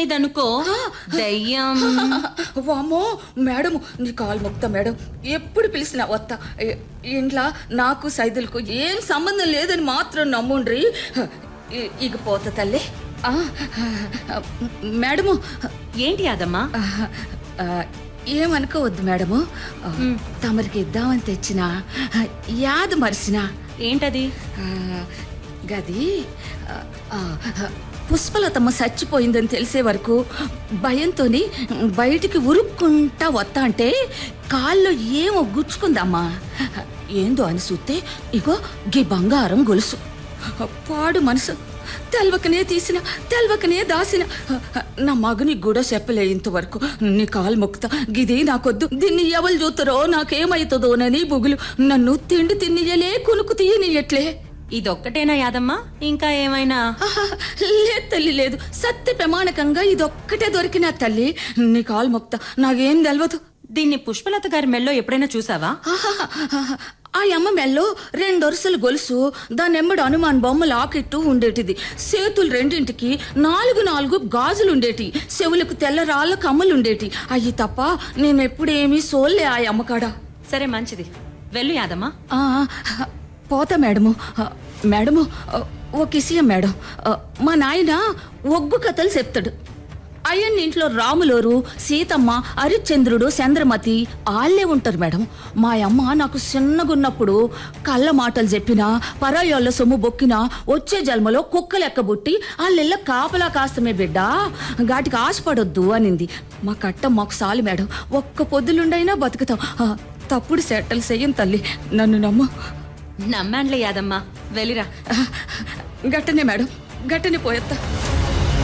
లేదనుకో దయ్యం వామ్మో మేడం నీ కాలు మొక్తా మేడం ఎప్పుడు పిలిచినా వస్తా ఇ- ఇంట్లో నాకు సైదులకు ఏం సంబంధం లేదని మాత్రం నమ్ముండ్రి ఇ- ఇక పోత తల్లి ఆ, మేడము ఏంటి యాదమ్మా ఆ, ఏమనుకోవద్దు మేడము ఆ, తమరికి ఇద్దామని తెచ్చిన యాద మరిసిన ఏంటది ఆ, గది ఆ, ఆ, పుష్పలతమ్మ చచ్చిపోయిందని తెలిసే వరకు భయంతోని బయటికి ఉరుక్కుంటా వస్తా అంటే కాల్లో ఏమో గుచ్చుకుందమ్మా ఏందో అని చూస్తే ఇగో గీ బంగారం గొలుసు పాడు మనసు తెల్వకనే తీసిన తెల్వకనే దాసిన నా మగని కూడా చెప్పలే ఇంతవరకు నీ కాలు మొక్కుతా గిది నాకొద్దు దీన్ని ఎవరు చూస్తారో నాకేమైతుందోనని బుగులు నన్ను తిండి తిన్నియలే కునుకు తీయనియట్లే ఇదొక్కటేనా యాదమ్మా ఇంకా ఏమైనా ఆహా, లేదు తల్లి లేదు సత్య ప్రమాణకంగా ఇదొక్కటే దొరికిన తల్లి నీ కాలు మొక్తా నాకేం తెలవదు దీన్ని పుష్పలత గారి మెల్లో ఎప్పుడైనా చూసావా ఆహాహాహా. ఆ అమ్మ మెల్లో రెండు వరుసలు గొలుసు దాని ఎమ్మడు హనుమాన్ బొమ్మ లాకెట్టు ఉండేటిది చేతులు రెండింటికి నాలుగు నాలుగు గాజులు ఉండేటి చెవులకు తెల్ల రాళ్ళ కమ్మలు ఉండేటి అయ్యి తప్ప నేను ఎప్పుడేమీ సోల్లే ఆ అమ్మకాడ సరే మంచిది వెళ్ళు యాదమ్మా ఆ, పోతా మేడము ఆ, మేడము ఆ, ఒక విషయం మేడం ఆ, మా నాయన ఒగ్గు కథలు చెప్తాడు అయ్యన్న ఇంట్లో రాములోరు సీతమ్మ హరిశ్చంద్రుడు చంద్రమతి ఆళ్ళే ఉంటారు మేడం మా అమ్మ నాకు చిన్నగున్నప్పుడు కళ్ళ మాటలు చెప్పినా పరాయోళ్ళ సొమ్ము బొక్కినా వచ్చే జన్మలో కుక్క లెక్క బుట్టి వాళ్ళెల్ల కాపలా కాస్తమే బిడ్డ గాటికి ఆశపడొద్దు అనింది మా కట్ట మాకు సాలి మేడం ఒక్క పొద్దులుండైనా బతుకుతాం ఆ, తప్పుడు సెట్టలు చెయ్యం తల్లి నన్ను నమ్ము నమ్మాన్లే యాదమ్మా వెళ్ళిరా గట్టనే మేడం గట్టనే పోయేత్తా